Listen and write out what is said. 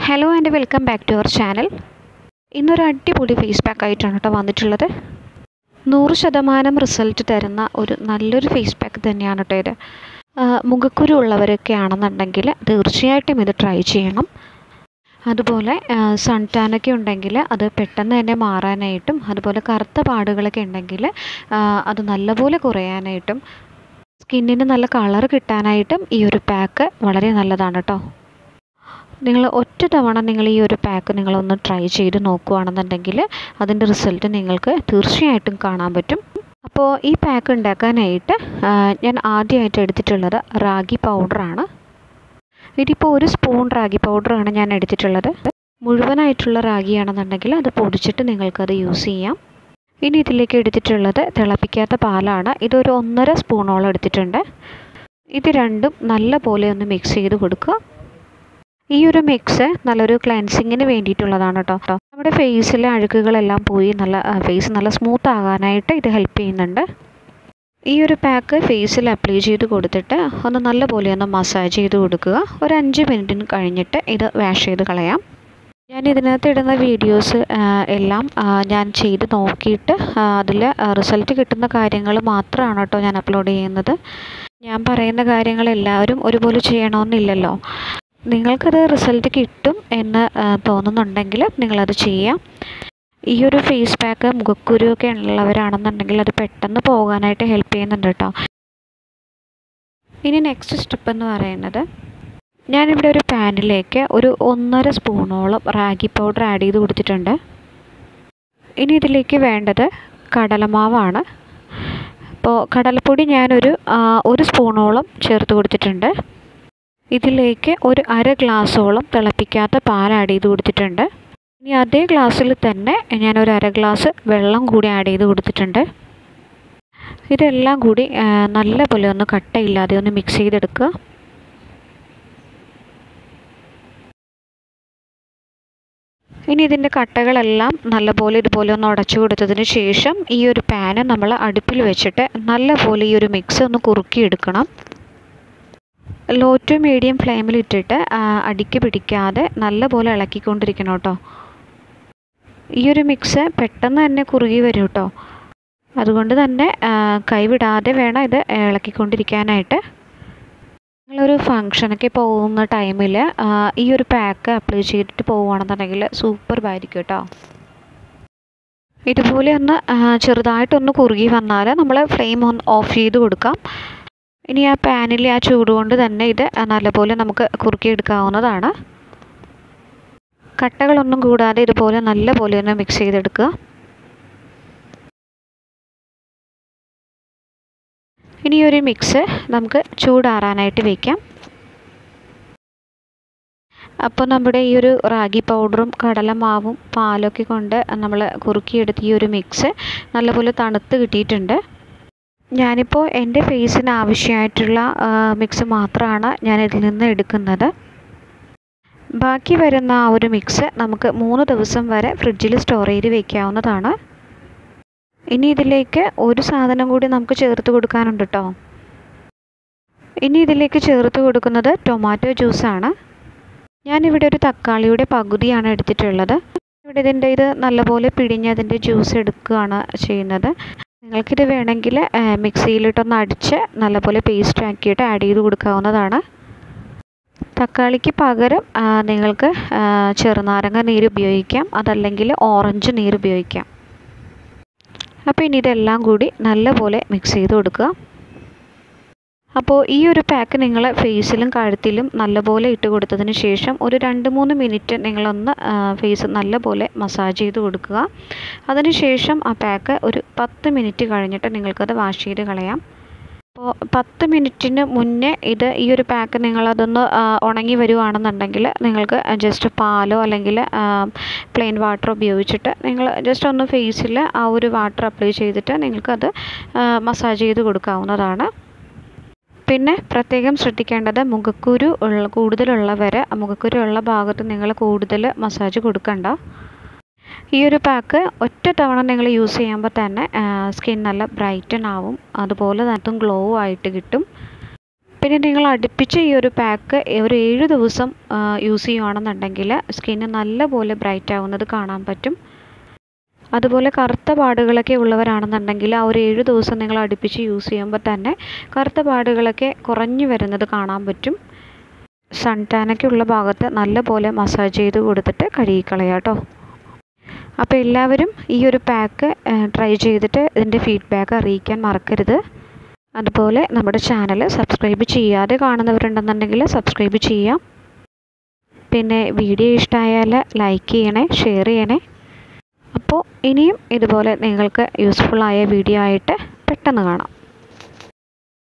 hello and welcome back to our channel ഇന്നൊരു അടിപൊളി face pack ആയിട്ടാണ് കേട്ടോ വന്നിട്ടുള്ളത് നൂറ് ശതമാനം റിസൾട്ട് തരുന്ന ഒരു നല്ലൊരു ഫേസ് പാക്ക് തന്നെയാണ് കേട്ടോ ഇത് ആ, മുഖക്കുരു ഉള്ളവരൊക്കെ ആണെന്നുണ്ടെങ്കിൽ തീർച്ചയായിട്ടും ഇത് ട്രൈ ചെയ്യണം അതുപോലെ സൺ ടാനൊക്കെ ഉണ്ടെങ്കിൽ അത് പെട്ടെന്ന് തന്നെ മാറാനായിട്ടും അതുപോലെ കറുത്ത പാടുകളൊക്കെ ഉണ്ടെങ്കിൽ ആ, അത് നല്ലപോലെ കുറയാനായിട്ടും സ്കിന്നിന് നല്ല കളർ കിട്ടാനായിട്ടും ഈ ഒരു പാക്ക് വളരെ നല്ലതാണ് കേട്ടോ നിങ്ങൾ ഒറ്റ തവണ നിങ്ങൾ ഈ ഒരു പാക്ക് നിങ്ങളൊന്ന് ട്രൈ ചെയ്ത് നോക്കുകയാണെന്നുണ്ടെങ്കിൽ അതിൻ്റെ റിസൾട്ട് നിങ്ങൾക്ക് തീർച്ചയായിട്ടും കാണാൻ പറ്റും അപ്പോൾ ഈ പാക്ക് ഉണ്ടാക്കാനായിട്ട് ആ, ഞാൻ ആദ്യമായിട്ട് എടുത്തിട്ടുള്ളത് റാഗി പൗഡറാണ് ഇതിപ്പോൾ ഒരു സ്പൂൺ റാഗി പൗഡറാണ് ഞാൻ എടുത്തിട്ടുള്ളത് മുഴുവനായിട്ടുള്ള റാഗിയാണെന്നുണ്ടെങ്കിൽ അത് പൊടിച്ചിട്ട് നിങ്ങൾക്കത് യൂസ് ചെയ്യാം ഇനി ഇതിലേക്ക് എടുത്തിട്ടുള്ളത് തിളപ്പിക്കാത്ത പാലാണ് ഇതൊരു ഒന്നര സ്പൂണോളം എടുത്തിട്ടുണ്ട് ഇത് രണ്ടും നല്ല പോലെ ഒന്ന് മിക്സ് ചെയ്ത് കൊടുക്കുക ഈ ഒരു മിക്സ് നല്ലൊരു ക്ലെൻസിങ്ങിന് വേണ്ടിയിട്ടുള്ളതാണ് കേട്ടോ നമ്മുടെ ഫേസിലെ അഴുക്കുകളെല്ലാം പോയി നല്ല ഫേസ് നല്ല സ്മൂത്ത് ആകാനായിട്ട് ഇത് ഹെൽപ്പ് ചെയ്യുന്നുണ്ട് ഈ ഒരു പാക്ക് ഫേസിൽ അപ്ലൈ ചെയ്ത് കൊടുത്തിട്ട് ഒന്ന് നല്ല പോലെ ഒന്ന് മസാജ് ചെയ്ത് കൊടുക്കുക ഒരു അഞ്ച് മിനിറ്റിന് കഴിഞ്ഞിട്ട് ഇത് വാഷ് ചെയ്ത് കളയാം ഞാൻ ഇതിനകത്ത് ഇടുന്ന വീഡിയോസ് എല്ലാം ആ, ഞാൻ ചെയ്ത് നോക്കിയിട്ട് അതിൽ റിസൾട്ട് കിട്ടുന്ന കാര്യങ്ങൾ മാത്രമാണ് കേട്ടോ ഞാൻ അപ്ലോഡ് ചെയ്യുന്നത് ഞാൻ പറയുന്ന കാര്യങ്ങൾ എല്ലാവരും ഒരുപോലെ ചെയ്യണമെന്നില്ലല്ലോ നിങ്ങൾക്കത് റിസൾട്ട് കിട്ടും എന്ന് ആ, തോന്നുന്നുണ്ടെങ്കിൽ നിങ്ങളത് ചെയ്യാം ഈ ഒരു ഫേസ് പാക്ക് മുഖക്കുരു ഒക്കെ ഉള്ളവരാണെന്നുണ്ടെങ്കിൽ അത് പെട്ടെന്ന് പോകാനായിട്ട് ഹെൽപ്പ് ചെയ്യുന്നുണ്ട് കേട്ടോ ഇനി നെക്സ്റ്റ് സ്റ്റെപ്പ് എന്ന് പറയുന്നത് ഞാനിവിടെ ഒരു പാനിലേക്ക് ഒരു ഒന്നര സ്പൂണോളം റാഗി പൗഡർ ആഡ് ചെയ്ത് കൊടുത്തിട്ടുണ്ട് ഇനി ഇതിലേക്ക് വേണ്ടത് കടലമാവാണ് അപ്പോൾ കടലപ്പൊടി ഞാനൊരു ആ, ഒരു സ്പൂണോളം ചേർത്ത് കൊടുത്തിട്ടുണ്ട് ഇതിലേക്ക് ഒരു അര ഗ്ലാസോളം തിളപ്പിക്കാത്ത പാൽ ആഡ് ചെയ്ത് കൊടുത്തിട്ടുണ്ട് ഇനി അതേ ഗ്ലാസ്സിൽ തന്നെ ഞാൻ ഒരു അര ഗ്ലാസ് വെള്ളം കൂടി ആഡ് ചെയ്ത് കൊടുത്തിട്ടുണ്ട് ഇതെല്ലാം കൂടി ആ, നല്ലപോലെ ഒന്ന് കട്ടയില്ലാതെ ഒന്ന് മിക്സ് ചെയ്തെടുക്കുക ഇനി ഇതിൻ്റെ കട്ടകളെല്ലാം നല്ലപോലെ ഇതുപോലെ ഒന്ന് ഉടച്ചു കൊടുത്തതിന് ശേഷം ഈ ഒരു പാന് നമ്മൾ അടുപ്പിൽ വെച്ചിട്ട് നല്ലപോലെ ഈ ഒരു മിക്സ് ഒന്ന് കുറുക്കിയെടുക്കണം ലോ ടു മീഡിയം ഫ്ലെയിമിൽ ഇട്ടിട്ട് ആ, അടിക്ക് പിടിക്കാതെ നല്ലപോലെ ഇളക്കിക്കൊണ്ടിരിക്കണം കേട്ടോ ഈ ഒരു മിക്സ് പെട്ടെന്ന് തന്നെ കുറുകി വരും കേട്ടോ അതുകൊണ്ട് തന്നെ ആ, കൈവിടാതെ വേണം ഇത് ഇളക്കിക്കൊണ്ടിരിക്കാനായിട്ട് നിങ്ങളൊരു ഫങ്ഷനൊക്കെ പോകുന്ന ടൈമിൽ ഈ ഒരു പാക്ക് അപ്ലൈ ചെയ്തിട്ട് പോവുകയാണെന്നുണ്ടെങ്കിൽ സൂപ്പർബായിരിക്കും കേട്ടോ ഇതുപോലെ ഒന്ന് ആ, ചെറുതായിട്ടൊന്ന് കുറുകി വന്നാൽ നമ്മൾ ഫ്ലെയിം ഒന്ന് ഓഫ് ചെയ്ത് കൊടുക്കാം ഇനി ആ പാനിലെ ആ ചൂട് കൊണ്ട് തന്നെ ഇത് നല്ലപോലെ നമുക്ക് കുറുക്കിയെടുക്കാവുന്നതാണ് കട്ടകളൊന്നും കൂടാതെ ഇതുപോലെ നല്ലപോലെ ഒന്ന് മിക്സ് ചെയ്തെടുക്കുക ഇനി ഈ ഒരു മിക്സ് നമുക്ക് ചൂടാറാനായിട്ട് വയ്ക്കാം അപ്പോൾ നമ്മുടെ ഈ ഒരു റാഗി പൗഡറും കടലമാവും പാലൊക്കെ കൊണ്ട് നമ്മൾ കുറുക്കിയെടുത്ത ഈ ഒരു മിക്സ് നല്ലപോലെ തണുത്ത് കിട്ടിയിട്ടുണ്ട് ഞാനിപ്പോൾ എൻ്റെ ഫേസിന് ആവശ്യമായിട്ടുള്ള മിക്സ് മാത്രമാണ് ഞാൻ ഇതിൽ നിന്ന് എടുക്കുന്നത് ബാക്കി വരുന്ന ആ ഒരു മിക്സ് നമുക്ക് മൂന്ന് ദിവസം വരെ ഫ്രിഡ്ജിൽ സ്റ്റോർ ചെയ്ത് വെക്കാവുന്നതാണ് ഇനി ഇതിലേക്ക് ഒരു സാധനം കൂടി നമുക്ക് ചേർത്ത് കൊടുക്കാനുണ്ട് കേട്ടോ ഇനി ഇതിലേക്ക് ചേർത്ത് കൊടുക്കുന്നത് ടൊമാറ്റോ ജ്യൂസാണ് ഞാനിവിടെ ഒരു തക്കാളിയുടെ പകുതിയാണ് എടുത്തിട്ടുള്ളത് ഇവിടെ ഇതിൻ്റെ ഇത് നല്ലപോലെ പിഴിഞ്ഞ് അതിൻ്റെ ജ്യൂസ് എടുക്കുകയാണ് ചെയ്യുന്നത് നിങ്ങൾക്കിത് വേണമെങ്കിൽ മിക്സിയിലിട്ടൊന്ന് അടിച്ച് നല്ലപോലെ പേസ്റ്റ് ആക്കിയിട്ട് ആഡ് ചെയ്ത് കൊടുക്കാവുന്നതാണ് തക്കാളിക്ക് പകരം ആ, നിങ്ങൾക്ക് ആ, ചെറുനാരങ്ങ നീര് ഉപയോഗിക്കാം അതല്ലെങ്കിൽ ഓറഞ്ച് നീര് ഉപയോഗിക്കാം അപ്പോൾ ഇനി ഇതെല്ലാം കൂടി നല്ലപോലെ മിക്സ് ചെയ്ത് കൊടുക്കുക അപ്പോൾ ഈ ഒരു പാക്ക് നിങ്ങൾ ഫേസിലും കഴുത്തിലും നല്ലപോലെ ഇട്ട് കൊടുത്തതിന് ശേഷം ഒരു രണ്ട് മൂന്ന് മിനിറ്റ് നിങ്ങളൊന്ന് ഫേസ് നല്ലപോലെ മസാജ് ചെയ്ത് കൊടുക്കുക അതിനുശേഷം ആ പാക്ക് ഒരു പത്ത് മിനിറ്റ് കഴിഞ്ഞിട്ട് നിങ്ങൾക്കത് വാഷ് ചെയ്ത് കളയാം അപ്പോൾ പത്ത് മിനിറ്റിന് മുന്നേ ഇത് ഈ ഒരു പാക്ക് നിങ്ങളതൊന്ന് ആ, ഉണങ്ങി വരുവാണെന്നുണ്ടെങ്കിൽ നിങ്ങൾക്ക് ജസ്റ്റ് പാലോ അല്ലെങ്കിൽ പ്ലെയിൻ വാട്ടർ ഉപയോഗിച്ചിട്ട് നിങ്ങൾ ജസ്റ്റ് ഒന്ന് ഫേസിൽ ആ ഒരു വാട്ടർ അപ്ലൈ ചെയ്തിട്ട് നിങ്ങൾക്കത് മസാജ് ചെയ്ത് കൊടുക്കാവുന്നതാണ് പിന്നെ പ്രത്യേകം ശ്രദ്ധിക്കേണ്ടത് മുഖക്കുരു ഉള്ള കൂടുതലുള്ളവർ മുഖക്കുരു ഉള്ള ഭാഗത്ത് നിങ്ങൾ കൂടുതൽ മസാജ് കൊടുക്കണ്ട ഈ ഒരു പാക്ക് ഒറ്റ തവണ നിങ്ങൾ യൂസ് ചെയ്യുമ്പോൾ തന്നെ സ്കിൻ നല്ല ബ്രൈറ്റൻ ആവും അതുപോലെ അതും ഗ്ലോ ആയിട്ട് കിട്ടും പിന്നെ നിങ്ങൾ അടുപ്പിച്ച് ഈ ഒരു പാക്ക് ഒരു ഏഴ് ദിവസം യൂസ് ചെയ്യുകയാണെന്നുണ്ടെങ്കിൽ സ്കിന്ന് നല്ലപോലെ ബ്രൈറ്റ് ആവുന്നത് കാണാൻ പറ്റും അതുപോലെ കറുത്ത പാടുകളൊക്കെ ഉള്ളവരാണെന്നുണ്ടെങ്കിൽ ആ ഒരു ഏഴ് ദിവസം നിങ്ങൾ അടുപ്പിച്ച് യൂസ് ചെയ്യുമ്പോൾ തന്നെ കറുത്ത പാടുകളൊക്കെ കുറഞ്ഞു വരുന്നത് കാണാൻ പറ്റും സൺ ടാനൊക്കെ ഉള്ള ഭാഗത്ത് നല്ലപോലെ മസാജ് ചെയ്ത് കൊടുത്തിട്ട് കഴുകിക്കളയാം കേട്ടോ അപ്പോൾ എല്ലാവരും ഈ ഒരു പാക്ക് ട്രൈ ചെയ്തിട്ട് ഇതിൻ്റെ ഫീഡ്ബാക്ക് അറിയിക്കാൻ മറക്കരുത് അതുപോലെ നമ്മുടെ ചാനൽ സബ്സ്ക്രൈബ് ചെയ്യാതെ കാണുന്നവരുണ്ടെന്നുണ്ടെങ്കിൽ സബ്സ്ക്രൈബ് ചെയ്യാം പിന്നെ വീഡിയോ ഇഷ്ടമായാൽ ലൈക്ക് ചെയ്യണേ ഷെയർ ചെയ്യണേ അപ്പോൾ ഇനിയും ഇതുപോലെ നിങ്ങൾക്ക് യൂസ്ഫുള്ളായ വീഡിയോ ആയിട്ട് പെട്ടെന്ന് കാണാം